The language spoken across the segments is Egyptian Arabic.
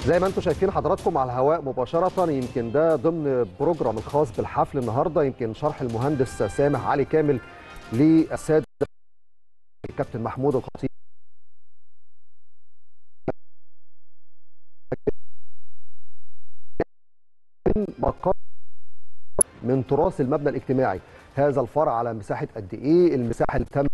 زي ما انتم شايفين حضراتكم على الهواء مباشرة يمكن ده ضمن بروجرام الخاص بالحفل النهاردة يمكن شرح المهندس سامح علي كامل للسادة الكابتن محمود الخطيب من مقر من تراث المبنى الاجتماعي هذا الفرع على مساحة قد ايه المساحة اللي تم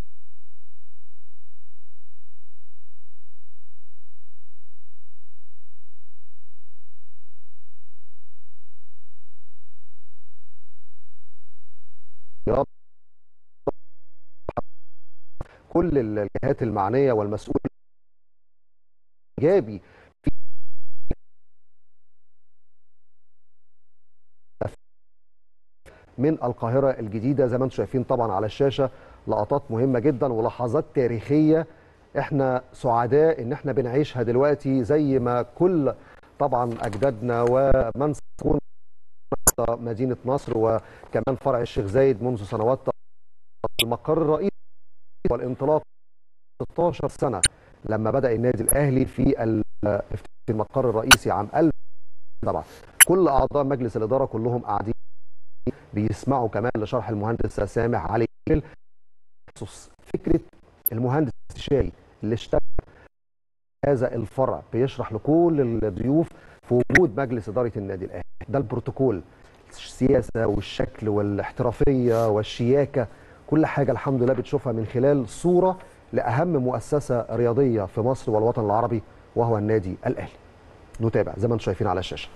كل الجهات المعنيه والمسؤول ايجابي في من القاهره الجديده زي ما انتم شايفين طبعا على الشاشه لقطات مهمه جدا ولحظات تاريخيه احنا سعداء ان احنا بنعيشها دلوقتي زي ما كل طبعا اجدادنا ومن سكون مدينه نصر وكمان فرع الشيخ زايد منذ سنوات المقر الرئيسي والانطلاق 16 سنه لما بدا النادي الاهلي في في المقر الرئيسي عام 1000 طبعا كل اعضاء مجلس الاداره كلهم قاعدين بيسمعوا كمان لشرح المهندس سامح علي خصوص فكره المهندس الاستشاري اللي اشتغل هذا الفرع بيشرح لكل الضيوف في وجود مجلس اداره النادي الاهلي ده البروتوكول السياسه والشكل والاحترافيه والشياكه كل حاجه الحمد لله بتشوفها من خلال صوره لاهم مؤسسه رياضيه في مصر والوطن العربي وهو النادي الاهلي. نتابع زي ما انتم شايفين على الشاشه.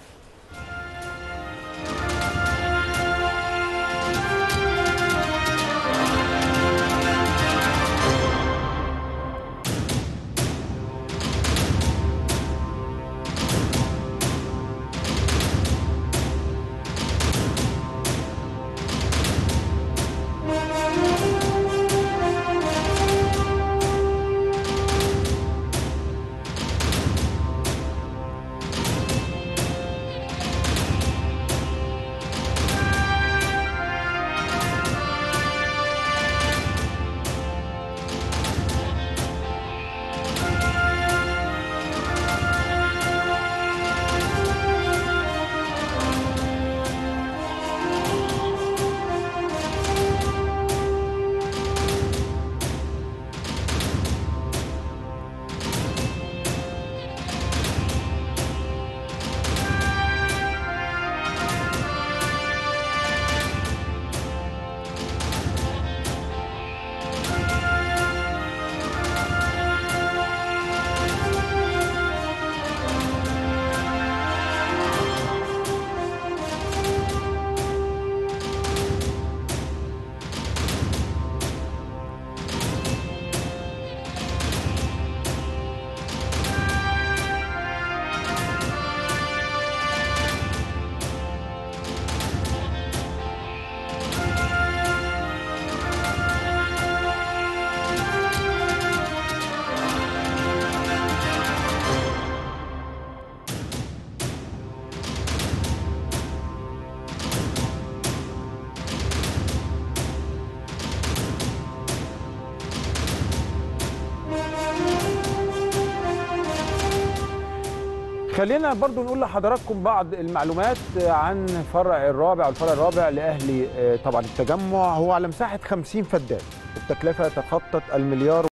خلينا برضو نقول لحضراتكم بعض المعلومات عن فرع الرابع والفرع الرابع لأهلي طبعا التجمع هو على مساحة 50 فدان التكلفة تخطت المليار